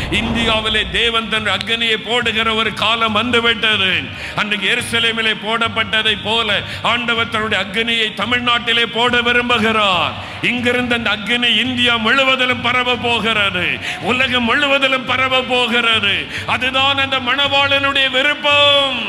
இந்தியாவிலே தேவன் தன் அக்னியை போடுகிற ஒரு காலம் வந்துவிட்டது அன்றைக்கு எருசலேமிலே போடப்பட்டதை போல ஆண்டவர் தன்னுடைய அக்னியை தமிழ்நாட்டிலே போட விரும்புகிறார் இங்கிருந்து அந்த அக்னி இந்தியா முழுவதிலும் பரவ போகிறது உலகம் முழுவதிலும் பரவ போகிறது அதுதான் அந்த மணவாளனுடைய விருப்பம்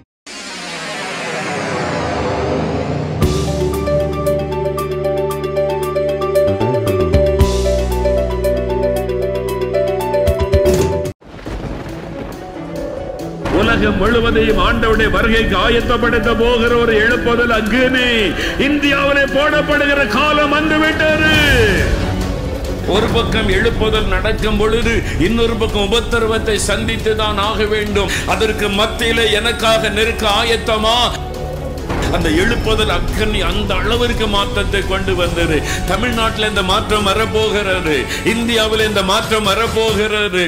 உலகம் முழுவதையும் ஆண்டவுடைய வருகைக்கு ஆயத்தப்படுத்த போகிற ஒரு எழுப்புதல் அக்னி இந்தியாவிலே போடப்படுகிற காலம் வந்துவிட்டது ஒரு பக்கம் எழுப்புதல் நடக்கும் பொழுது இன்னொரு பக்கம் உபத்திரவத்தை சந்தித்து தான் ஆக வேண்டும் அதற்கு மத்தியில எனக்காக நெருக்க ஆயத்தமா அந்த எழுப்புதல் அக்கனி அந்த அளவிற்கு மாற்றத்தை கொண்டு வந்தது தமிழ்நாட்டில் இந்த மாற்றம் வரப்போகிறது இந்தியாவில் இந்த மாற்றம் வரப்போகிறது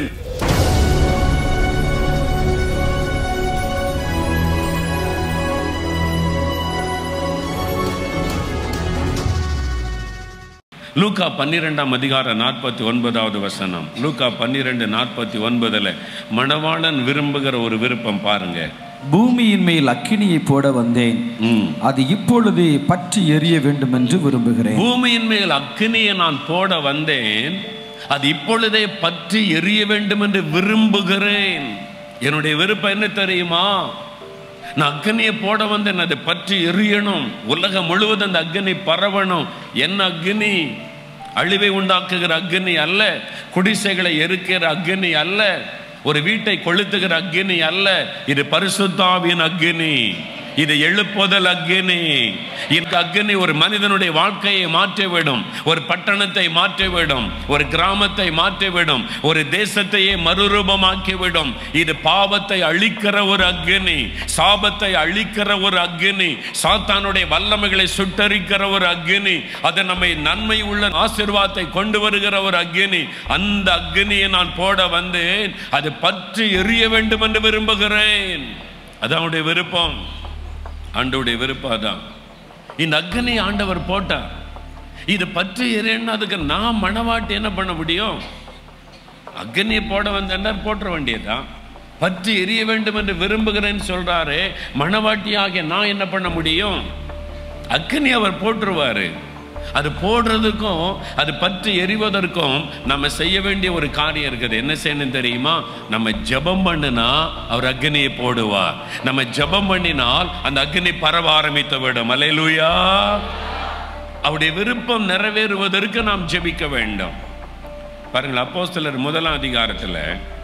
லூக்கா பன்னிரெண்டாம் அதிகார நாற்பத்தி ஒன்பதாவது வசனம் லூக்கா பன்னிரெண்டு நாற்பத்தி ஒன்பதுல மணவாளன் விரும்புகிற ஒரு விருப்பம் பாருங்க பூமியின் மேல் அக்கினியை போட வந்தேன் ம். அது இப்பொழுதே பற்றி எரிய வேண்டும் என்று விரும்புகிறேன் பூமியின் மேல் அக்கினியை நான் போட வந்தேன் அது இப்பொழுதே பற்றி எரிய வேண்டும் என்று விரும்புகிறேன் என்னுடைய விருப்பம் என்ன தெரியுமா நான் அக்னியை போட வந்தேன் அதை பற்றி எரியணும் உலகம் முழுவதும் அந்த அக்னி பரவணும் என்ன அக்னி அழிவை உண்டாக்குகிற அக்னி அல்ல குடிசைகளை எரிக்கிற அக்னி அல்ல ஒரு வீட்டை கொளுத்துகிற அக்னி அல்ல இது பரிசுத்தாவின் அக்னி இது எழுப்புதல் அக்னி இந்த அக்னி ஒரு மனிதனுடைய வாழ்க்கையை மாற்றிவிடும் ஒரு பட்டணத்தை மாற்றிவிடும் ஒரு கிராமத்தை மாற்றிவிடும் ஒரு தேசத்தையே மறுரூபமாக்கிவிடும் இது பாவத்தை அழிக்கிற ஒரு அக்னி சாபத்தை அழிக்கிற ஒரு அக்னி சாத்தானுடைய வல்லமைகளை சுட்டரிக்கிற ஒரு அக்னி அது நம்மை நன்மை உள்ள ஆசீர்வாதத்தை கொண்டு வருகிற ஒரு அக்னி அந்த அக்னியை நான் போட வந்தேன் அது பற்றி எரிய வேண்டும் என்று விரும்புகிறேன் அது அவனுடைய விருப்பம் ஆண்டவருடைய விருப்பம் அதான் இந்த அக்னி ஆண்டவர் போட்டார் இது பற்றி எரியன்னு அதுக்கு நான் மணவாட்டி என்ன பண்ண முடியும் அக்னியை போட வந்தார் போட்டுற வேண்டியதுதான் பற்றி எரிய வேண்டும் என்று விரும்புகிறேன்னு சொல்றாரு மணவாட்டியாகிய நான் என்ன பண்ண முடியும் அக்னி அவர் போட்டுருவாரு அது போடுறதுக்கும் அது பற்றி எரிவதற்கும் நம்ம செய்ய வேண்டிய ஒரு காரியம் இருக்குது என்ன செய்யணும் தெரியுமா நம்ம ஜெபம் பண்ணினா அவர் அக்னியை போடுவார் நம்ம ஜெபம் பண்ணினால் அந்த அக்னி பரவ ஆரம்பித்து விடும் அலையிலுயா அவருடைய விருப்பம் நிறைவேறுவதற்கு நாம் ஜெபிக்க வேண்டும் பாருங்கள் அப்போஸ்தலர் முதலாம் அதிகாரத்தில்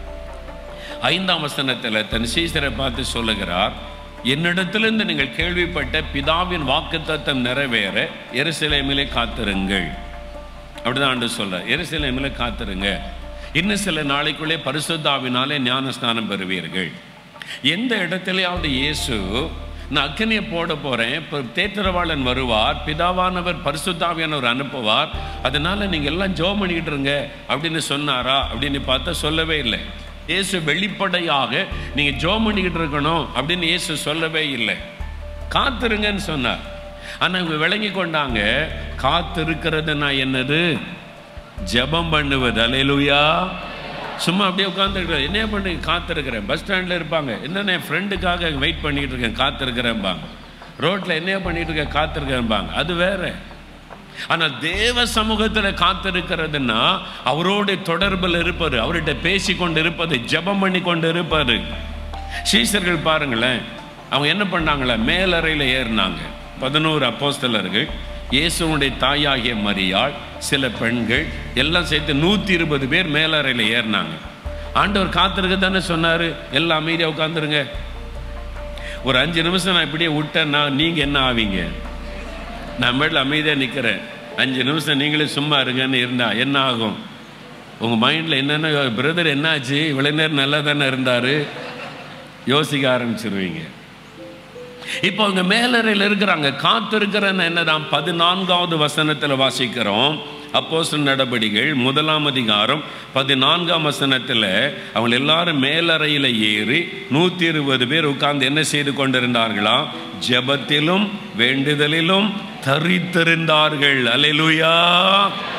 ஐந்தாம் வசனத்தில் தன் சீசரை பார்த்து சொல்லுகிறார் என்னிடத்திலிருந்து நீங்கள் கேள்விப்பட்ட பிதாவின் வாக்குத்தத்தம் நிறைவேற எருசலேமிலே காத்திருங்கள் அப்படிதான் ஆண்டு சொல்ற எருசலேமிலே காத்திருங்க இன்னும் சில நாளைக்குள்ளே பரிசுத்தாவினாலே ஞான ஸ்நானம் பெறுவீர்கள் எந்த இடத்துலையாவது இயேசு நான் அக்கனியை போட போறேன் இப்போ தேற்றரவாளன் வருவார் பிதாவானவர் பரிசுத்தாவியானவர் அனுப்புவார் அதனால நீங்க எல்லாம் ஜோம் பண்ணிக்கிட்டு இருங்க அப்படின்னு சொன்னாரா அப்படின்னு பார்த்தா சொல்லவே இல்லை இயேசு வெளிப்படையாக நீங்க ஜோம் பண்ணிக்கிட்டு இருக்கணும் அப்படின்னு இயேசு சொல்லவே இல்லை காத்திருங்கன்னு சொன்னார் ஆனா இவங்க விளங்கி கொண்டாங்க காத்திருக்கிறதுனா என்னது ஜெபம் பண்ணுவது அலையலுயா சும்மா அப்படியே உட்காந்துருக்கிறேன் என்ன பண்ணி காத்திருக்கிறேன் பஸ் ஸ்டாண்டில் இருப்பாங்க என்னென்ன என் ஃப்ரெண்டுக்காக வெயிட் பண்ணிட்டு இருக்கேன் காத்திருக்கிறேன்பாங்க ரோட்டில் என்ன பண்ணிட்டு இருக்கேன் காத்திருக்கிறேன்பாங்க அது வேற ஆனால் தேவ சமூகத்தில் காத்திருக்கிறதுனா அவரோட தொடர்பில் இருப்பாரு அவர்கிட்ட பேசி கொண்டு இருப்பது ஜெபம் பண்ணி கொண்டு இருப்பாரு சீசர்கள் பாருங்களேன் அவங்க என்ன பண்ணாங்களே மேலறையில் ஏறினாங்க பதினோரு அப்போஸ்தலர்கள் இயேசுனுடைய தாயாகிய மரியாள் சில பெண்கள் எல்லாம் சேர்த்து நூற்றி இருபது பேர் மேலறையில் ஏறினாங்க ஆண்டவர் காத்திருக்க தானே சொன்னார் எல்லாம் அமைதியாக உட்காந்துருங்க ஒரு அஞ்சு நிமிஷம் நான் இப்படியே விட்டேன்னா நீங்கள் என்ன ஆவீங்க நான் மேல அமைதியாக நிற்கிறேன் அஞ்சு நிமிஷம் நீங்களே சும்மா இருங்கன்னு இருந்தா என்ன ஆகும் உங்கள் மைண்டில் என்னென்ன பிரதர் என்னாச்சு இவ்வளோ நேரம் நல்லா தானே இருந்தார் யோசிக்க ஆரம்பிச்சிருவீங்க இப்போ அவங்க மேலறையில் இருக்கிறாங்க காத்திருக்கிறன்னு என்னதான் பதினான்காவது வசனத்தில் வாசிக்கிறோம் அப்போஸ்தலர் நடபடிகள் முதலாம் அதிகாரம் பதினான்காம் வசனத்தில் அவங்க எல்லாரும் மேலறையில் ஏறி நூற்றி இருபது பேர் உட்கார்ந்து என்ன செய்து கொண்டிருந்தார்களாம் ஜெபத்திலும் வேண்டுதலிலும் தரித்திருந்தார்கள் அலையிலுயா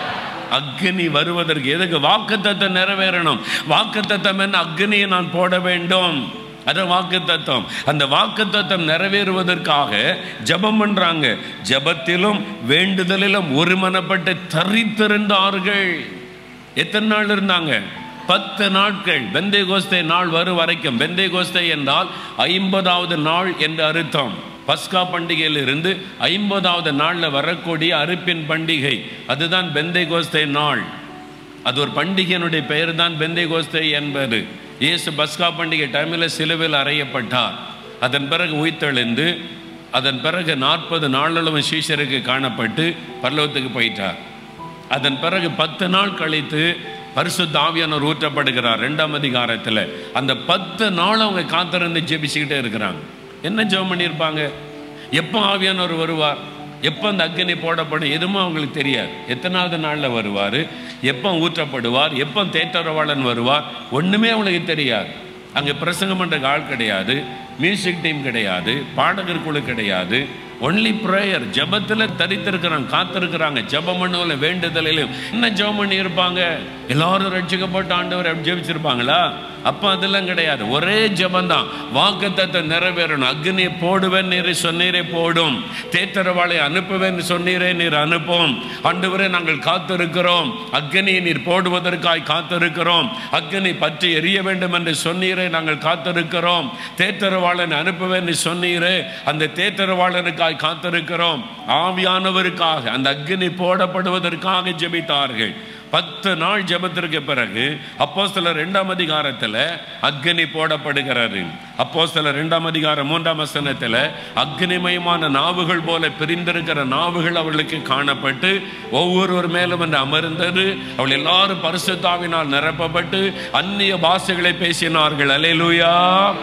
அக்னி வருவதற்கு எதுக்கு வாக்குத்தத்தம் நிறைவேறணும் வாக்குத்தத்தம் என்ன அக்னியை நான் போட வேண்டும் அது வாக்குத்தத்தம் அந்த வாக்குத்தத்தம் நிறைவேறுவதற்காக ஜெபம் பண்றாங்க ஜெபத்திலும் வேண்டுதலிலும் ஒருமனப்பட்டு தரித்திருந்தார்கள் எத்தனை நாள் இருந்தாங்க பத்து நாட்கள் பெந்தை கோஸ்தை நாள் வரும் வரைக்கும் பெந்தை கோஸ்தை என்றால் ஐம்பதாவது நாள் என்று அர்த்தம் பஸ்கா பண்டிகையிலிருந்து ஐம்பதாவது நாளில் வரக்கூடிய அறுப்பின் பண்டிகை அதுதான் பெந்தை கோஸ்தை நாள் அது ஒரு பண்டிகையினுடைய பெயர் தான் பெந்தை கோஸ்தை என்பது இயேசு பஸ்கா பண்டிகை டைமில் சிலுவையில் அறையப்பட்டார் அதன் பிறகு உயிர்த்தெழுந்து அதன் பிறகு நாற்பது நாளளவு சீஷருக்கு காணப்பட்டு பரலோகத்துக்கு போயிட்டார் அதன் பிறகு பத்து நாள் கழித்து பரிசுத்த ஆவியானவர் ஊற்றப்படுகிறார் ரெண்டாம் அதிகாரத்தில் அந்த பத்து நாள் அவங்க காத்திருந்து ஜெபிச்சுக்கிட்டே இருக்கிறாங்க என்ன ஜெபம் பண்ணியிருப்பாங்க எப்போ ஆவியானவர் வருவார் எப்போ அந்த அக்னி போடப்படும் எதுவும் அவங்களுக்கு தெரியாது எத்தனாவது நாளில் வருவார் எப்போ ஊற்றப்படுவார் எப்போ தேற்றரவாளன் வருவார் ஒன்றுமே அவங்களுக்கு தெரியாது அங்கே பிரசங்கம் பண்ணுற ஆள் கிடையாது மியூசிக் டீம் கிடையாது பாடகர் குழு கிடையாது ஒன்லி ப்ரேயர் ஜபத்தில் தரித்திருக்கிறாங்க காத்திருக்கிறாங்க ஜபம் பண்ணுவல வேண்டுதலிலும் என்ன ஜெபம் பண்ணி இருப்பாங்க எல்லாரும் ரட்சிக்கப்பட்ட ஆண்டவர் ஜெபிச்சிருப்பாங்களா அப்போ அதெல்லாம் கிடையாது ஒரே ஜபந்தான் வாக்குத்தத்தை நிறைவேறணும் அக்னியை போடுவேன் நீர் சொன்னீரே போடும் தேத்தரவாளை அனுப்புவேன் சொன்னீரே நீர் அனுப்பும் ஆண்டவரே நாங்கள் காத்திருக்கிறோம் அக்னியை நீர் போடுவதற்காய் காத்திருக்கிறோம் அக்னி பற்றி எரிய வேண்டும் என்று சொன்னீரே நாங்கள் காத்திருக்கிறோம் தேத்தரவாளன் அனுப்புவேன் சொன்னீரே அந்த தேத்தரவாளனுக்காய் காத்திருக்கிறோம் ஆவியானவருக்காக அந்த அக்னி போடப்படுவதற்காக ஜெபித்தார்கள் பத்து நாள் ஜெபத்திற்கு பிறகு அப்போ சில ரெண்டாம் அதிகாரத்தில் அக்னி போடப்படுகிறாரு அப்போ சில ரெண்டாம் அதிகாரம் மூன்றாம் வசனத்தில் அக்னிமயமான நாவுகள் போல பிரிந்திருக்கிற நாவுகள் அவர்களுக்கு காணப்பட்டு ஒவ்வொருவர் மேலும் என்று அமர்ந்தது அவள் எல்லாரும் பரிசுத்தாவினால் நிரப்பப்பட்டு அந்நிய பாஷைகளை பேசினார்கள் அலையலூயா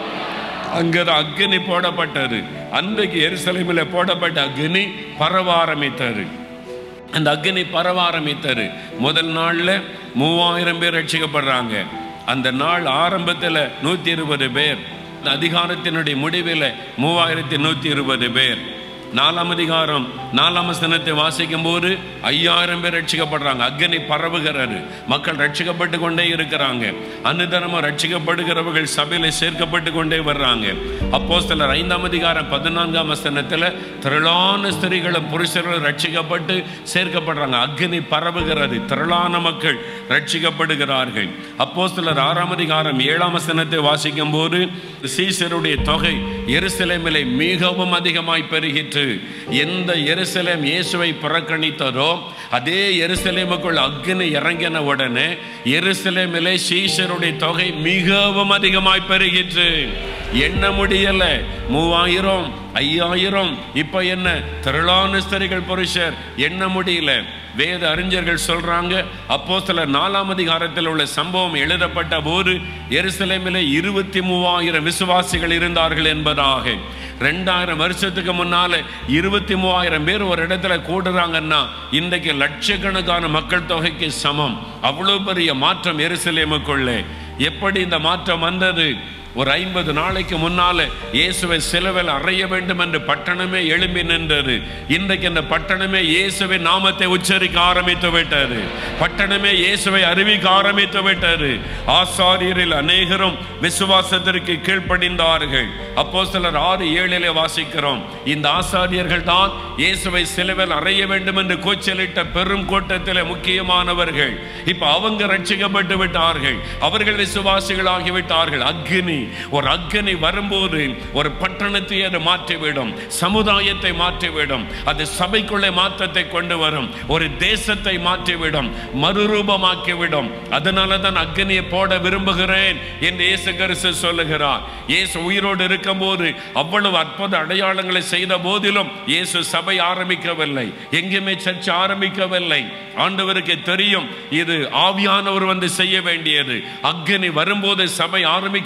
அங்கே அக்னி போடப்பட்டது அன்றைக்கு எருசலேமில் போடப்பட்ட அக்னி பரவ ஆரம்பித்தது அந்த அக்னி பரவ ஆரம்பித்தது முதல் நாளில் மூவாயிரம் பேர் ரட்சிக்கப்படுறாங்க அந்த நாள் ஆரம்பத்தில் நூற்றி இருபது பேர் இந்த அதிகாரத்தினுடைய முடிவில் மூவாயிரத்தி நூற்றி இருபது பேர் நாலாம் அதிகாரம் நாலாம் வசனத்தை வாசிக்கும் போது ஐயாயிரம் பேர் ரட்சிக்கப்படுறாங்க அக்னி பரவுகிறாரு மக்கள் ரட்சிக்கப்பட்டு கொண்டே இருக்கிறாங்க அனுதனமும் ரட்சிக்கப்படுகிறவர்கள் சபையில சேர்க்கப்பட்டு கொண்டே வர்றாங்க அப்போ சிலர் ஐந்தாம் அதிகாரம் பதினான்காம் வசனத்தில் திரளான ஸ்திரீகளும் புருஷர்களும் ரட்சிக்கப்பட்டு சேர்க்கப்படுறாங்க அக்னி பரவுகிறது திரளான மக்கள் ரட்சிக்கப்படுகிறார்கள் அப்போ சிலர் ஆறாம் அதிகாரம் ஏழாம் வசனத்தை வாசிக்கும் போது சீசருடைய தொகை எருசலேமிலே மிகவும் அதிகமாய் பெருகிற்று எந்த எருசலேம் இயேசுவை புறக்கணித்ததோ அதே எருசலேமுக்குள் அக்னி இறங்கின உடனே எருசலேமிலே சீஷருடைய தொகை மிகவும் அதிகமாய் பெருகிற்று எண்ண முடியல மூவாயிரம் ஐயாயிரம் இப்ப என்ன திரளான ஸ்திரிகள் புருஷர் எண்ண முடியல வேத அறிஞர்கள் சொல்றாங்க அப்போ சில நாலாம் அதிகாரத்தில் உள்ள சம்பவம் எழுதப்பட்ட போது எருசலேமிலே இருபத்தி மூவாயிரம் விசுவாசிகள் இருந்தார்கள் என்பதாக ரெண்டாயிரம் வருஷத்துக்கு முன்னால இருபத்தி மூவாயிரம் பேர் ஒரு இடத்துல கூடுறாங்கன்னா இன்றைக்கு லட்சக்கணக்கான மக்கள் தொகைக்கு சமம் அவ்வளவு பெரிய மாற்றம் எருசலேமுக்குள்ளே எப்படி இந்த மாற்றம் வந்தது ஒரு ஐம்பது நாளைக்கு முன்னால இயேசுவை சிலுவையில் அறைய வேண்டும் என்று பட்டணமே எழும்பி நின்றது இன்றைக்கு இந்த பட்டணமே இயேசுவின் நாமத்தை உச்சரிக்க ஆரம்பித்து விட்டது பட்டணமே இயேசுவை அறிவிக்க ஆரம்பித்து விட்டது ஆசாரியரில் அநேகரும் விசுவாசத்திற்கு கீழ்ப்படிந்தார்கள் அப்போ சிலர் ஆறு ஏழிலே வாசிக்கிறோம் இந்த ஆசாரியர்கள் தான் இயேசுவை சிலுவையில் அறைய வேண்டும் என்று கூச்சலிட்ட பெரும் கூட்டத்தில் முக்கியமானவர்கள் இப்ப அவங்க ரட்சிக்கப்பட்டு விட்டார்கள் அவர்கள் விசுவாசிகள் ஆகிவிட்டார்கள் அக்னி ஒரு அக்னி வரும்போது ஒரு பட்டணத்தை அது மாற்றிவிடும் சமுதாயத்தை மாற்றிவிடும் அது சபைக்குள்ளே மாற்றத்தை கொண்டு வரும் ஒரு தேசத்தை மாற்றிவிடும் மறுரூபமாக்கிவிடும் அதனால தான் அக்னியை போட விரும்புகிறேன் என்று இயேசு கிறிஸ்து சொல்லுகிறார் இயேசு உயிரோடு இருக்கும்போது அவ்வளவு அற்புத அடையாளங்களை செய்த போதிலும் இயேசு சபை ஆரம்பிக்கவில்லை எங்கேயுமே சர்ச்சை ஆரம்பிக்கவில்லை ஆண்டவருக்கு தெரியும் இது ஆவியானவர் வந்து செய்ய வேண்டியது அக்னி வரும்போது சபை ஆரம்பிக்கப்படும்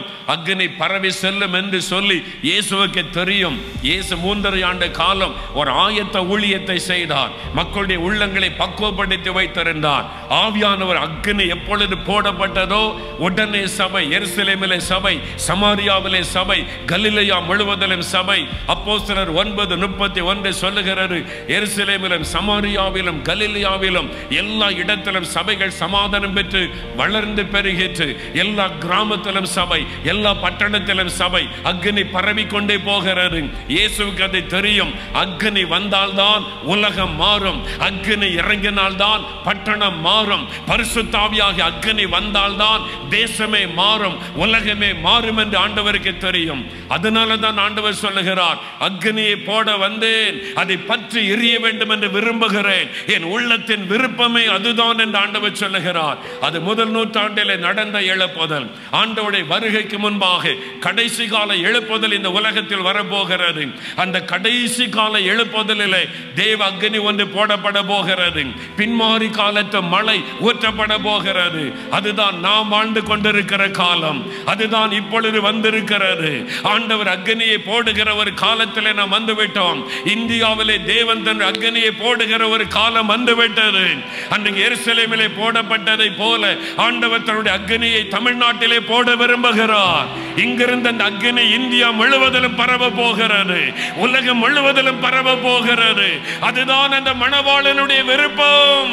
அக்னி பரவி செல்லும் என்று சொல்லி இயேசுவுக்கு தெரியும் இயேசு மூன்றரை ஆண்டு காலம் ஒரு ஆயத்த ஊழியத்தை செய்தார் மக்களுடைய உள்ளங்களை பக்குவப்படுத்தி வைத்திருந்தார் ஆவியானவர் அக்னி எப்பொழுது போடப்பட்டதோ உடனே சபை எருசலேமிலே சபை சமாரியாவிலே சபை கலிலேயா முழுவதிலும் சபை அப்போஸ்தலர் ஒன்பது முப்பத்தி ஒன்று சொல்லுகிறது எருசலேமிலும் சமாரியாவிலும் கலிலேயாவிலும் எல்லா இடத்திலும் சபைகள் சமாதானம் பெற்று வளர்ந்து பெருகிற்று எல்லா கிராமத்திலும் சபை எல்லா பட்டணத்திலும் சபை அக்னி பரவி கொண்டே போகிறது இயேசுவுக்கு அது தெரியும் அக்னி வந்தால்தான் உலகம் மாறும் அக்னி இறங்கினால்தான் பட்டணம் மாறும் பரிசுத்தாவியாகி அக்னி வந்தால்தான் தேசமே மாறும் உலகமே மாறும் என்று ஆண்டவருக்கு தெரியும் அதனால தான் ஆண்டவர் சொல்லுகிறார் அக்னியை போட வந்தேன் அதை பற்றி எரிய வேண்டும் என்று விரும்புகிறேன் என் உள்ளத்தின் விருப்பமே அதுதான் என்று ஆண்டவர் சொல்லுகிறார் அது முதல் நூற்றாண்டிலே நடந்த எழுப்புதல் ஆண்டவருடைய வருகைக்கு முன்பாக கடைசி கால எழுப்புதல் இந்த உலகத்தில் வரப்போகிறது அந்த கடைசி கால எழுப்புதலிலே தேவ அக்னி ஒன்று போடப்பட போகிறது பின்மாறி காலத்து மழை ஊற்றப்பட போகிறது அதுதான் நாம் வாழ்ந்து கொண்டிருக்கிற காலம் அதுதான் இப்பொழுது வந்திருக்கிறது ஆண்டவர் அக்னியை போடுகிற ஒரு காலத்திலே நாம் வந்துவிட்டோம் இந்தியாவிலே தேவன் தன் அக்னியை போடுகிற ஒரு காலம் வந்துவிட்டது அன்றைக்கு எருசலேமிலே போடப்பட்டதை போல ஆண்டவர் தன்னுடைய அக்னியை தமிழ்நாட்டிலே போட விரும்புகிறார் இங்கிருந்து அந்த அக்னி இந்தியா முழுவதிலும் பரவ போகிறது உலகம் முழுவதிலும் பரவ போகிறது அதுதான் அந்த மணவாளனுடைய விருப்பம்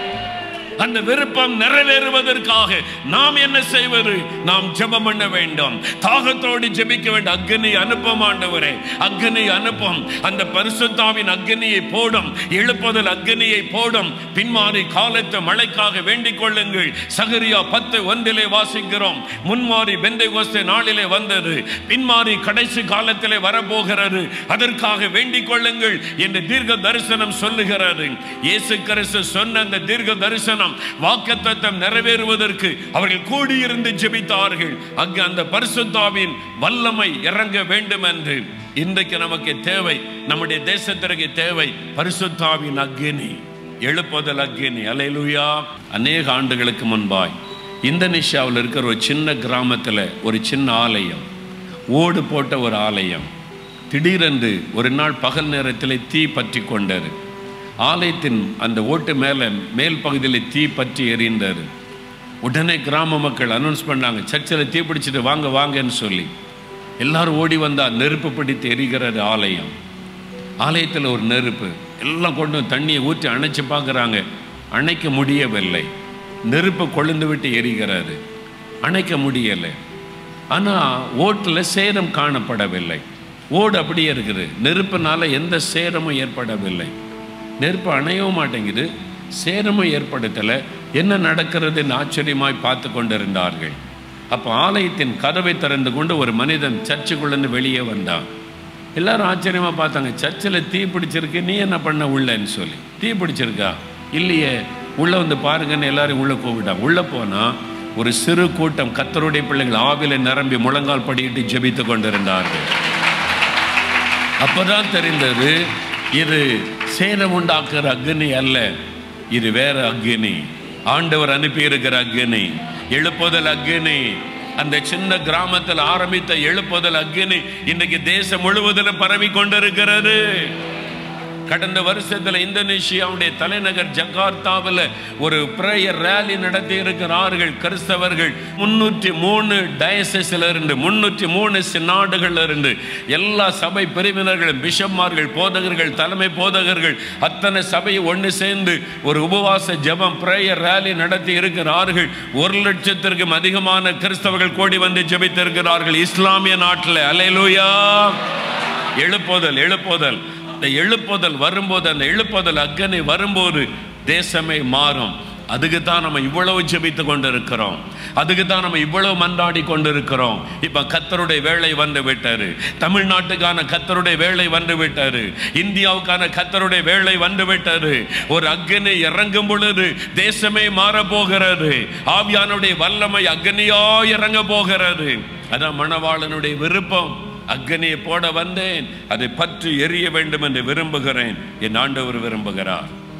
அந்த விருப்பம் நிறைவேறுவதற்காக நாம் என்ன செய்வது நாம் ஜெபம் பண்ண வேண்டும் தாகத்தோடு ஜெபிக்க வேண்டும் அக்னி அனுப்பம் ஆண்டவரே அக்னி அனுப்பும் அந்த பரிசுத்தாவின் அக்னியை போடும் எழுப்புதல் அக்னியை போடும் பின்மாறி காலத்து மழைக்காக வேண்டிக் கொள்ளுங்கள் சகரியா பத்து ஒன்றிலே வாசிக்கிறோம் முன்மாறி பெந்தை கோஸ்தே நாளிலே வந்தது பின்மாறி கடைசி காலத்திலே வரப்போகிறது அதற்காக வேண்டிக் கொள்ளுங்கள் என்று தீர்க்க தரிசனம் சொல்லுகிறது இயேசு கிறிஸ்து சொன்ன அந்த தீர்க்க தரிசனம் வாக்குத்தத்தம் நிறைவேறுவதற்கு அவர்கள் கூடியிருந்து ஜெபித்தார்கள் அங்கு அந்த பரிசுத்தாவின் வல்லமை இறங்க வேண்டும் என்று இன்றைக்கு நமக்கு தேவை நம்முடைய தேசத்திற்கு தேவை பரிசுத்தாவின் அக்னி எழுப்புதல் அக்னி அலையலுயா அநேக ஆண்டுகளுக்கு முன்பாய் இந்தோனேஷியாவில் இருக்கிற ஒரு சின்ன கிராமத்தில் ஒரு சின்ன ஆலயம் ஓடு போட்ட ஒரு ஆலயம் திடீரென்று ஒரு நாள் பகல் நேரத்தில் தீ பற்றி கொண்டது ஆலயத்தின் அந்த ஓட்டு மேலே மேல் பகுதியில் தீ பற்றி எரிந்தது உடனே கிராம மக்கள் அனௌன்ஸ் பண்ணாங்க சர்ச்சில் தீ பிடிச்சிட்டு வாங்க வாங்கன்னு சொல்லி எல்லாரும் ஓடி வந்தா நெருப்பு பிடித்து எரிகிறது ஆலயம் ஆலயத்தில் ஒரு நெருப்பு எல்லாம் கொண்டு வந்து தண்ணியை ஊற்றி அணைச்சு பார்க்குறாங்க அணைக்க முடியவில்லை நெருப்பு கொழுந்து விட்டு எரிகிறது அணைக்க முடியலை ஆனால் ஓட்டில் சேதம் காணப்படவில்லை ஓடு அப்படியே இருக்குது நெருப்புனால எந்த சேதமும் ஏற்படவில்லை நெருப்பு அணையவும் மாட்டேங்குது சேதமும் ஏற்படுத்தலை என்ன நடக்கிறதுன்னு ஆச்சரியமாய் பார்த்து கொண்டிருந்தார்கள் அப்போ ஆலயத்தின் கதவை திறந்து கொண்டு ஒரு மனிதன் சர்ச்சுக்குள்ளேருந்து வெளியே வந்தான் எல்லாரும் ஆச்சரியமாக பார்த்தாங்க சர்ச்சில் தீ பிடிச்சிருக்கு நீ என்ன பண்ண உள்ளன்னு சொல்லி தீ பிடிச்சிருக்கா இல்லையே உள்ளே வந்து பாருங்கன்னு எல்லாரும் உள்ளே கூப்பிட்டான் உள்ளே போனால் ஒரு சிறு கூட்டம் கத்தருடைய பிள்ளைகள் ஆவில நிரம்பி முழங்கால் படியிட்டு ஜெபித்து கொண்டிருந்தார்கள் அப்பதான் தெரிந்தது இது சேதம் உண்டாக்குற அக்னி அல்ல இது வேற அக்னி ஆண்டவர் அனுப்பி இருக்கிற அக்னி எழுப்புதல் அக்னி அந்த சின்ன கிராமத்தில் ஆரம்பித்த எழுப்புதல் அக்னி இன்னைக்கு தேசம் முழுவதிலும் பரவி கொண்டிருக்கிறது கடந்த வருஷத்துல இந்தோனேஷியாவுடைய தலைநகர் ஜகார்த்தாவில் ஒரு பிரேயர் ரேலி நடத்தி இருக்கிறார்கள் கிறிஸ்தவர்கள் முன்னூற்றி மூணு டயசஸ்ல இருந்து முன்னூற்றி மூணு நாடுகள்ல இருந்து எல்லா சபை பிரிவினர்களும் பிஷப்மார்கள் போதகர்கள் தலைமை போதகர்கள் அத்தனை சபையை ஒன்று சேர்ந்து ஒரு உபவாச ஜெபம் பிரேயர் ரேலி நடத்தி இருக்கிறார்கள் ஒரு லட்சத்திற்கும் அதிகமான கிறிஸ்தவர்கள் கூடி வந்து ஜெபித்திருக்கிறார்கள் இஸ்லாமிய நாட்டில் அலையலூயா எழுப்புதல் எழுப்புதல் அந்த எழுப்புதல் வரும்போது அந்த எழுப்புதல் அக்கனை வரும்போது தேசமே மாறும் அதுக்கு தான் நம்ம இவ்வளவு ஜெபித்து கொண்டிருக்கிறோம் அதுக்கு தான் நம்ம இவ்வளவு மன்றாடி கொண்டிருக்கிறோம் இப்ப கத்தருடைய வேலை வந்து விட்டாரு தமிழ்நாட்டுக்கான கத்தருடைய வேலை வந்து விட்டாரு இந்தியாவுக்கான கத்தருடைய வேலை வந்து விட்டாரு ஒரு அக்னி இறங்கும் பொழுது தேசமே மாற போகிறது ஆவியானுடைய வல்லமை அக்னியா இறங்க போகிறது அதான் மணவாளனுடைய விருப்பம் அக்னியை போட வந்தேன் அதை பற்றி எரிய வேண்டும் என்று விரும்புகிறேன் என் ஆண்டவர் விரும்புகிறார்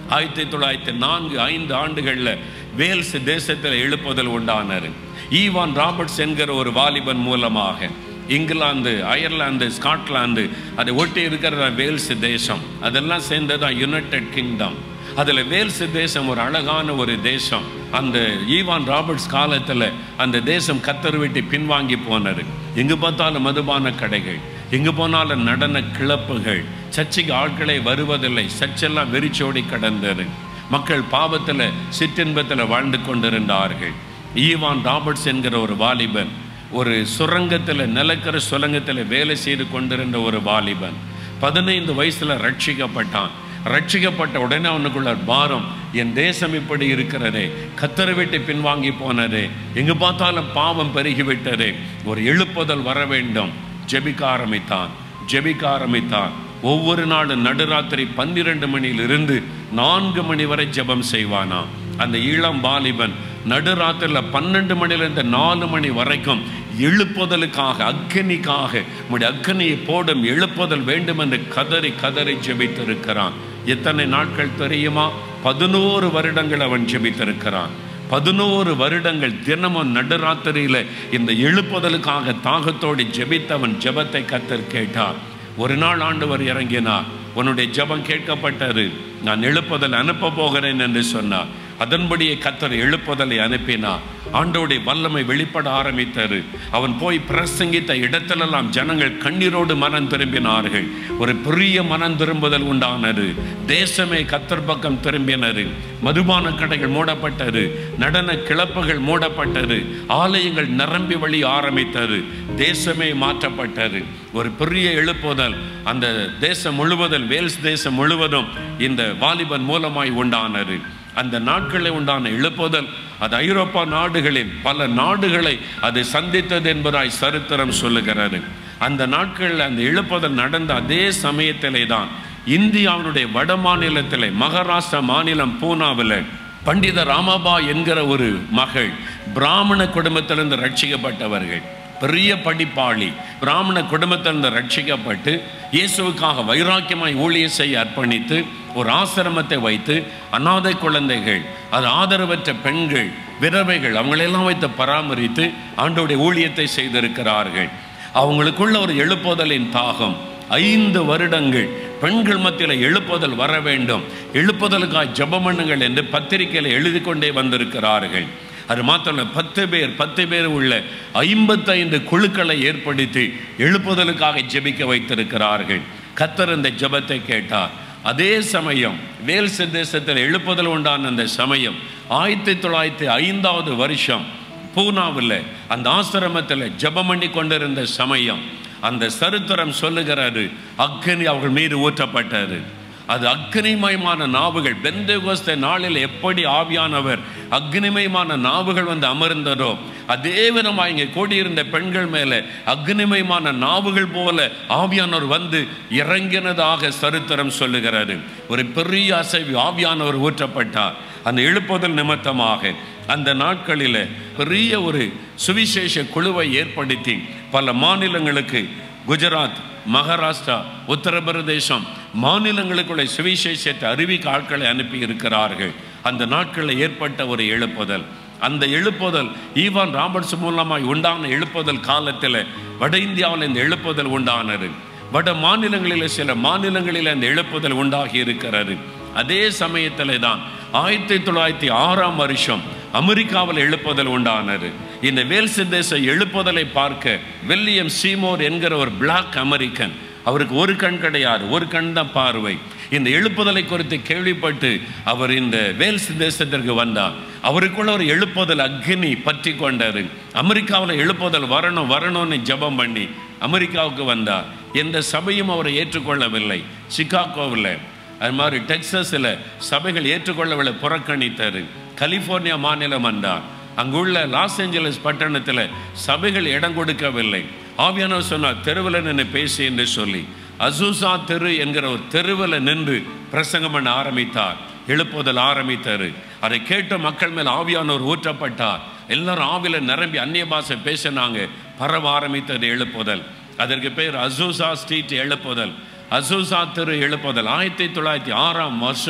ஆயிரத்தி தொள்ளாயிரத்தி நான்கு ஐந்து ஆண்டுகளில் வேல்ஸ் தேசத்தில் எழுப்புதல் உண்டானார் ஈவான் ராபர்ட்ஸ் என்கிற ஒரு வாலிபன் மூலமாக இங்கிலாந்து அயர்லாந்து ஸ்காட்லாந்து அதை ஒட்டி இருக்கிற வேல்ஸ் தேசம் அதெல்லாம் சேர்ந்ததான் யுனைடெட் கிங்டம் அதில் வேல்ஸ் தேசம் ஒரு அழகான ஒரு தேசம் அந்த ஈவான் ராபர்ட்ஸ் காலத்தில் அந்த தேசம் கத்தர் விட்டு பின்வாங்கி போனார் எங்கு பார்த்தாலும் மதுபான கடைகள் எங்கு போனாலும் நடன கிளப்புகள் சர்ச்சைக்கு ஆட்களே வருவதில்லை சர்ச்செல்லாம் வெறிச்சோடி கடந்தது மக்கள் பாவத்தில் சிற்றின்பத்தில் வாழ்ந்து கொண்டிருந்தார்கள் ஈவான் ராபர்ட்ஸ் என்கிற ஒரு வாலிபன் ஒரு சுரங்கத்தில் நிலக்கர சுரங்கத்தில் வேலை செய்து கொண்டிருந்த ஒரு வாலிபன் பதினைந்து வயசுல ரட்சிக்கப்பட்டான் ரட்சிக்கப்பட்ட உடனே அவனுக்குள்ள பாரம் என் தேசம் இப்படி இருக்கிறதே கத்தரை விட்டு பின்வாங்கி போனதே எங்கு பார்த்தாலும் பாவம் பெருகிவிட்டதே ஒரு எழுப்புதல் வர வேண்டும் ஜெபிக்க ஆரம்பித்தான் ஜெபிக்க ஆரம்பித்தான் ஒவ்வொரு நாளும் நடுராத்திரி பன்னிரண்டு மணியிலிருந்து நான்கு மணி வரை ஜெபம் செய்வானா அந்த இளம் வாலிபன் நடுராத்திரியில் பன்னெண்டு மணிலிருந்து நாலு மணி வரைக்கும் எழுப்புதலுக்காக அக்னிக்காக உடைய அக்னியை போடும் எழுப்புதல் வேண்டும் என்று கதறி கதறி ஜெபித்திருக்கிறான் எத்தனை நாட்கள் தெரியுமா பதினோரு வருடங்கள் அவன் ஜெபித்திருக்கிறான் பதினோரு வருடங்கள் தினமும் நடுராத்திரியில இந்த எழுப்புதலுக்காக தாகத்தோடு ஜெபித்தவன் ஜெபத்தை கத்தர் கேட்டார் ஒரு நாள் ஆண்டவர் இறங்கினார் உன்னுடைய ஜெபம் கேட்கப்பட்டது நான் எழுப்புதல் அனுப்ப போகிறேன் என்று சொன்னார் அதன்படியே கத்தர் எழுப்புதலை அனுப்பினார் ஆண்டோடைய வல்லமை வெளிப்பட ஆரம்பித்தது அவன் போய் பிரசங்கித்த இடத்திலெல்லாம் ஜனங்கள் கண்ணீரோடு மனம் திரும்பினார்கள் ஒரு பெரிய மனம் திரும்புதல் உண்டானது தேசமே கத்தர் பக்கம் திரும்பினது மதுபான கடைகள் மூடப்பட்டது நடன கிளப்புகள் மூடப்பட்டது ஆலயங்கள் நிரம்பி வழி ஆரம்பித்தது தேசமே மாற்றப்பட்டது ஒரு பெரிய எழுப்புதல் அந்த தேசம் முழுவதும் வேல்ஸ் தேசம் முழுவதும் இந்த வாலிபன் மூலமாய் உண்டானது அந்த நாட்களில் உண்டான எழுப்புதல் அது ஐரோப்பா நாடுகளில் பல நாடுகளை அது சந்தித்தது என்பதாய் சரித்திரம் சொல்லுகிறது அந்த நாட்களில் அந்த எழுப்புதல் நடந்த அதே சமயத்திலே தான் இந்தியாவினுடைய வட மாநிலத்திலே மகாராஷ்டிரா மாநிலம் பூனாவில் பண்டித ராமபா என்கிற ஒரு மகள் பிராமண குடும்பத்திலிருந்து ரட்சிக்கப்பட்டவர்கள் பெரிய படிப்பாளி பிராமண குடும்பத்திலிருந்து ரட்சிக்கப்பட்டு இயேசுவுக்காக வைராக்கியமாய் ஊழியம் செய்ய அர்ப்பணித்து ஒரு ஆசிரமத்தை வைத்து அநாதை குழந்தைகள் அது ஆதரவற்ற பெண்கள் விதவைகள் அவங்களெல்லாம் வைத்து பராமரித்து ஆண்டோடைய ஊழியத்தை செய்திருக்கிறார்கள் அவங்களுக்குள்ள ஒரு எழுப்புதலின் தாகம் ஐந்து வருடங்கள் பெண்கள் மத்தியில் எழுப்புதல் வர வேண்டும் எழுப்புதலுக்காய் ஜெபம் பண்ணுங்கள் என்று பத்திரிகையில் எழுதி கொண்டே வந்திருக்கிறார்கள் அது மாத்திரம் பத்து பேர் பத்து பேர் உள்ள ஐம்பத்தைந்து குழுக்களை ஏற்படுத்தி எழுப்புதலுக்காக ஜெபிக்க வைத்திருக்கிறார்கள் கத்தர் இந்த ஜெபத்தை கேட்டார் அதே சமயம் வேல்ஸ் தேசத்தில் எழுப்புதல் உண்டான அந்த சமயம் ஆயிரத்தி தொள்ளாயிரத்தி ஐந்தாவது வருஷம் பூனாவில் அந்த ஆசிரமத்தில் ஜெபம் பண்ணி கொண்டிருந்த சமயம் அந்த சரித்திரம் சொல்லுகிறாரு அக்னி அவர்கள் மீது ஊற்றப்பட்டது அது அக்னிமயமான நாவுகள் பெந்தகோஸ்த நாளில் எப்படி ஆவியானவர் அக்னிமயமான நாவுகள் வந்து அமர்ந்ததோ அதே விதமாக இங்கே கூடியிருந்த பெண்கள் மேலே அக்னிமயமான நாவுகள் போல ஆவியானவர் வந்து இறங்கினதாக சரித்திரம் சொல்லுகிறது ஒரு பெரிய அசைவு ஆவியானவர் ஊற்றப்பட்டார் அந்த எழுப்புதல் நிமித்தமாக அந்த நாட்களில் பெரிய ஒரு சுவிசேஷ குழுவை ஏற்படுத்தி பல மாநிலங்களுக்கு குஜராத் மகாராஷ்டிரா உத்தரப்பிரதேசம் மாநிலங்களுக்குள்ள சுவிசேஷத்தை அறிவிக்க ஆட்களை அனுப்பி இருக்கிறார்கள் அந்த நாட்களில் ஏற்பட்ட ஒரு எழுப்புதல் அந்த எழுப்புதல் ஈவான் ராபர்ட்ஸ் மூலமாய் உண்டான எழுப்புதல் காலத்தில் வட இந்தியாவில் இந்த எழுப்புதல் உண்டானது வட மாநிலங்களில் சில மாநிலங்களில் அந்த எழுப்புதல் உண்டாகி இருக்கிறது அதே சமயத்தில் தான் ஆயிரத்தி தொள்ளாயிரத்தி ஆறாம் வருஷம் அமெரிக்காவில் எழுப்புதல் உண்டானது இந்த வேல்ஸ் தேச எழுப்புதலை பார்க்க வில்லியம் சீமோர் என்கிற ஒரு பிளாக் அமெரிக்கன் அவருக்கு ஒரு கண் கிடையாது ஒரு கண் தான் பார்வை இந்த எழுப்புதலை குறித்து கேள்விப்பட்டு அவர் இந்த வேல்ஸ் தேசத்திற்கு வந்தார் அவருக்குள்ள ஒரு எழுப்புதல் அக்னி பற்றி கொண்டாரு அமெரிக்காவில் எழுப்புதல் வரணும் வரணும்னு ஜெபம் பண்ணி அமெரிக்காவுக்கு வந்தார் எந்த சபையும் அவரை ஏற்றுக்கொள்ளவில்லை சிகாகோவில் அது மாதிரி டெக்சஸில் சபைகள் ஏற்றுக்கொள்ளவில்லை புறக்கணித்தார் கலிஃபோர்னியா மாநிலம் வந்தார் அங்குள்ள லாஸ் ஏஞ்சலஸ் பட்டணத்தில் சபைகள் இடம் கொடுக்கவில்லை ஆவியானவர் சொன்னார் தெருவில் நின்று பேசி என்று சொல்லி அசூசா தெரு என்கிற ஒரு தெருவில் நின்று பிரசங்கம் பண்ண ஆரம்பித்தார் எழுப்புதல் ஆரம்பித்தார் அதை கேட்ட மக்கள் மேல் ஆவியானவர் ஊற்றப்பட்டார் எல்லாரும் ஆவில நிரம்பி அந்நிய பாஷை பேசினாங்க பரவ ஆரம்பித்தது எழுப்புதல் அதற்கு பேர் அசூசா ஸ்ட்ரீட் எழுப்புதல் அசூசா தெரு எழுப்புதல் ஆயிரத்தி தொள்ளாயிரத்தி ஆறாம் வருஷம்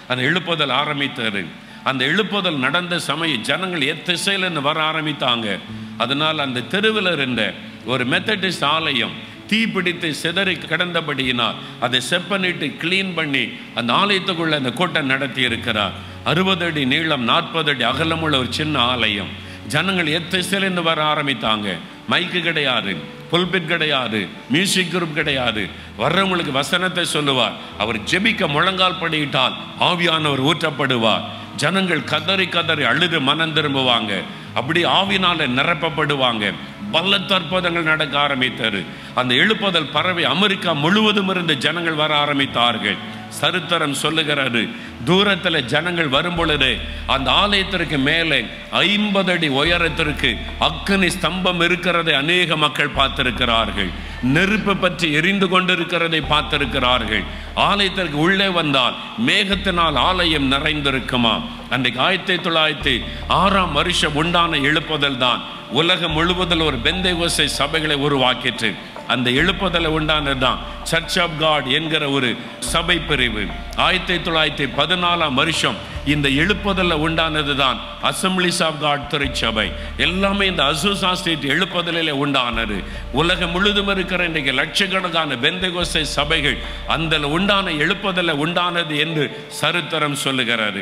அந்த எழுப்புதல் ஆரம்பித்தாரு அந்த எழுப்புதல் நடந்த சமயம் ஜனங்கள் எத்திசையிலிருந்து வர ஆரம்பித்தாங்க அதனால் அந்த தெருவில் இருந்த ஒரு மெத்தடிஸ்ட் ஆலயம் தீப்பிடித்து சிதறி கிடந்தபடியினால் அதை செப்பனிட்டு க்ளீன் பண்ணி அந்த ஆலயத்துக்குள்ள அந்த கூட்டம் நடத்தி இருக்கிறார் அறுபது அடி நீளம் நாற்பது அடி அகலமுள்ள ஒரு சின்ன ஆலயம் ஜனங்கள் எத்திசையிலிருந்து வர ஆரம்பித்தாங்க மைக்கு கிடையாது புல்பிட் கிடையாது மியூசிக் குரூப் கிடையாது வர்றவங்களுக்கு வசனத்தை சொல்லுவார் அவர் ஜெபிக்க முழங்கால் படியிட்டால் ஆவியானவர் ஊற்றப்படுவார் ஜனங்கள் கதறி கதறி அழுது மனம் திரும்புவாங்க அப்படி ஆவினால நிரப்பப்படுவாங்க பலத்த அற்புதங்கள் நடக்க ஆரம்பித்தாரு அந்த எழுப்புதல் பறவை அமெரிக்கா முழுவதும் இருந்து ஜனங்கள் வர ஆரம்பித்தார்கள் சரித்திரம் சொல்லுகிறாரு தூரத்தில் ஜனங்கள் வரும் பொழுது அந்த ஆலயத்திற்கு மேலே ஐம்பது அடி உயரத்திற்கு அக்கனி ஸ்தம்பம் இருக்கிறதை அநேக மக்கள் பார்த்திருக்கிறார்கள் நெருப்பு பற்றி எரிந்து கொண்டிருக்கிறதை பார்த்திருக்கிறார்கள் ஆலயத்திற்கு உள்ளே வந்தால் மேகத்தினால் ஆலயம் நிறைந்திருக்குமா அன்றைக்கு ஆயிரத்தி தொள்ளாயிரத்தி ஆறாம் வருஷம் உண்டான எழுப்புதல் தான் உலகம் முழுவதில் ஒரு பெந்தைகோசை சபைகளை உருவாக்கிற்று அந்த எழுப்புதலை உண்டானது தான் சர்ச் ஆஃப் காட் என்கிற ஒரு சபை பிரிவு ஆயிரத்தி தொள்ளாயிரத்தி பதினாலாம் வருஷம் இந்த எழுப்புதல்ல உண்டானது தான் அசம்பிளிஸ் ஆஃப் காட் திருச்சபை எல்லாமே இந்த அசூசா ஸ்ட்ரீட் எழுப்புதலிலே உண்டானது உலகம் முழுதும் இருக்கிற இன்றைக்கு லட்சக்கணக்கான பெந்தகோசை சபைகள் அந்த உண்டான எழுப்புதல்ல உண்டானது என்று சரித்திரம் சொல்லுகிறாரு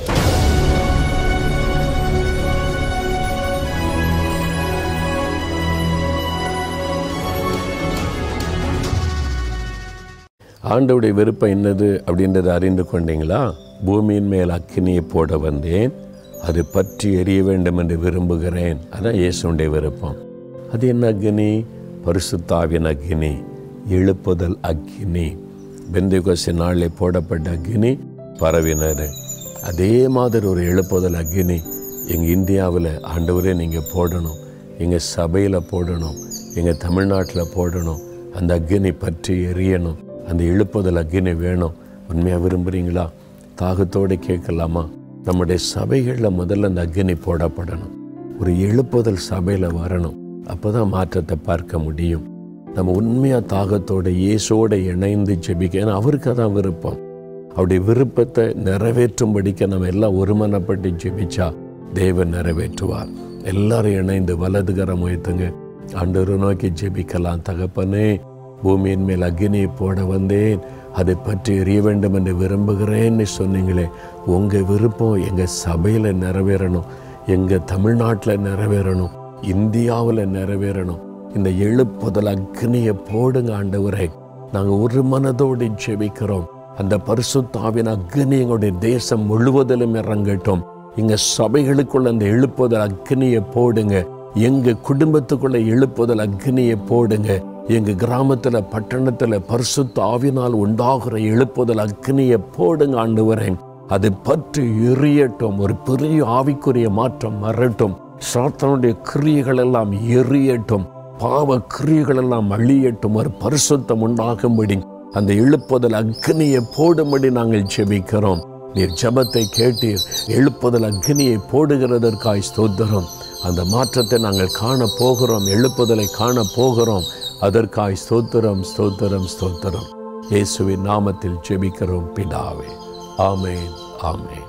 ஆண்டவுடைய விருப்பம் என்னது அப்படின்றத அறிந்து கொண்டீங்களா பூமியின் மேல் அக்கினியை போட வந்தேன் அது பற்றி எரிய வேண்டும் என்று விரும்புகிறேன் அதான் இயேசுடைய விருப்பம் அது என்ன அக்னி பரிசுத்தாவின் அக்னி எழுப்புதல் அக்னி பெந்தைகோசி நாளில் போடப்பட்ட அக்னி பரவினர் அதே மாதிரி ஒரு எழுப்புதல் அக்னி எங்கள் இந்தியாவில் ஆண்டவரே நீங்கள் போடணும் எங்கள் சபையில் போடணும் எங்கள் தமிழ்நாட்டில் போடணும் அந்த அக்னி பற்றி எரியணும் அந்த எழுப்புதல் அக்னி வேணும் உண்மையாக விரும்புகிறீங்களா தாகத்தோடு கேட்கலாமா நம்முடைய சபைகளில் முதல்ல அந்த அக்னி போடப்படணும் ஒரு எழுப்புதல் சபையில் வரணும் அப்போ தான் மாற்றத்தை பார்க்க முடியும் நம்ம உண்மையாக தாகத்தோட இயேசோட இணைந்து ஜெபிக்க ஏன்னா அவருக்கு அதான் விருப்பம் அவருடைய விருப்பத்தை நிறைவேற்றும்படிக்க நம்ம எல்லாம் ஒருமனப்பட்டு ஜெபிச்சா தேவன் நிறைவேற்றுவார் எல்லாரும் இணைந்து வலதுகரம் உயர்த்துங்க ஆண்டவரை நோக்கி ஜெபிக்கலாம் தகப்பனே பூமியின் மேல் அக்னியை போட வந்தேன் அதை பற்றி எறிய வேண்டும் என்று விரும்புகிறேன்னு சொன்னீங்களே உங்கள் விருப்பம் எங்கள் சபையில் நிறைவேறணும் எங்கள் தமிழ்நாட்டில் நிறைவேறணும் இந்தியாவில் நிறைவேறணும் இந்த எழுப்புதல் அக்னியை போடுங்க ஆண்டவரே நாங்கள் ஒரு மனதோடு ஜெபிக்கிறோம் அந்த பரிசுத்தாவின் அக்னி எங்களுடைய தேசம் முழுவதிலும் இறங்கட்டும் எங்க சபைகளுக்குள்ள அந்த எழுப்புதல் அக்னியை போடுங்க எங்க குடும்பத்துக்குள்ள எழுப்புதல் அக்னியை போடுங்க எங்க கிராமத்துல பட்டணத்துல பரிசுத்த ஆவினால் உண்டாகிற எழுப்புதல் அக்னியை போடுங்க ஆண்டு வரேன் அது பற்றி எரியட்டும் ஒரு பெரிய ஆவிக்குரிய மாற்றம் வரட்டும் சாத்தனுடைய கிரியைகள் எல்லாம் எரியட்டும் பாவ கிரியைகள் எல்லாம் அழியட்டும் ஒரு பரிசுத்தம் உண்டாகும்படி அந்த எழுப்புதல் அக்னியை போடும்படி நாங்கள் ஜெபிக்கிறோம் நீர் ஜெபத்தை கேட்டீர் எழுப்புதல் அக்னியை போடுகிறதற்காய் ஸ்தோத்திரம் அந்த மாற்றத்தை நாங்கள் காண போகிறோம் எழுப்புதலை காண போகிறோம் அதற்காய் ஸ்தோத்திரம் ஸ்தோத்திரம் ஸ்தோத்திரம் இயேசுவின் நாமத்தில் ஜெபிக்கிறோம் பிதாவே ஆமேன் ஆமேன்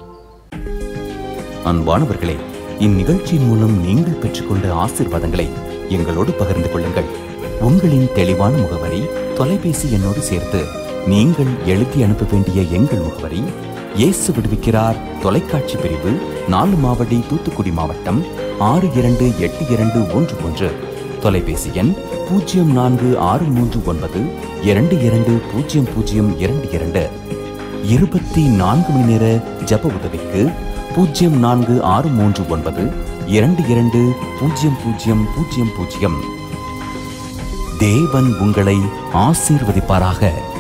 அன்பானவர்களே இந்நிகழ்ச்சியின் மூலம் நீங்கள் பெற்றுக்கொண்ட ஆசீர்வாதங்களை எங்களோடு பகிர்ந்து கொள்ளுங்கள் உங்களின் தெளிவான முகவரி தொலைபேசி எண்ணோடு சேர்த்து நீங்கள் எழுதி அனுப்ப வேண்டிய எங்கள் முகவரி இயேசு விடுவிக்கிறார் தொலைக்காட்சி பிரிவு நாலு மாவடி தூத்துக்குடி மாவட்டம் ஆறு இரண்டு எட்டு இரண்டு ஒன்று ஒன்று தொலைபேசி எண் பூஜ்ஜியம் நான்கு ஆறு மூன்று ஒன்பது இரண்டு இரண்டு பூஜ்ஜியம் பூஜ்ஜியம் இரண்டு இரண்டு இருபத்தி நான்கு மணி நேர ஜப உதவிக்கு பூஜ்ஜியம் நான்கு ஆறு மூன்று ஒன்பது இரண்டு இரண்டு பூஜ்ஜியம் பூஜ்ஜியம் பூஜ்ஜியம் பூஜ்ஜியம் தேவன் உங்களை ஆசீர்வதிப்பாராக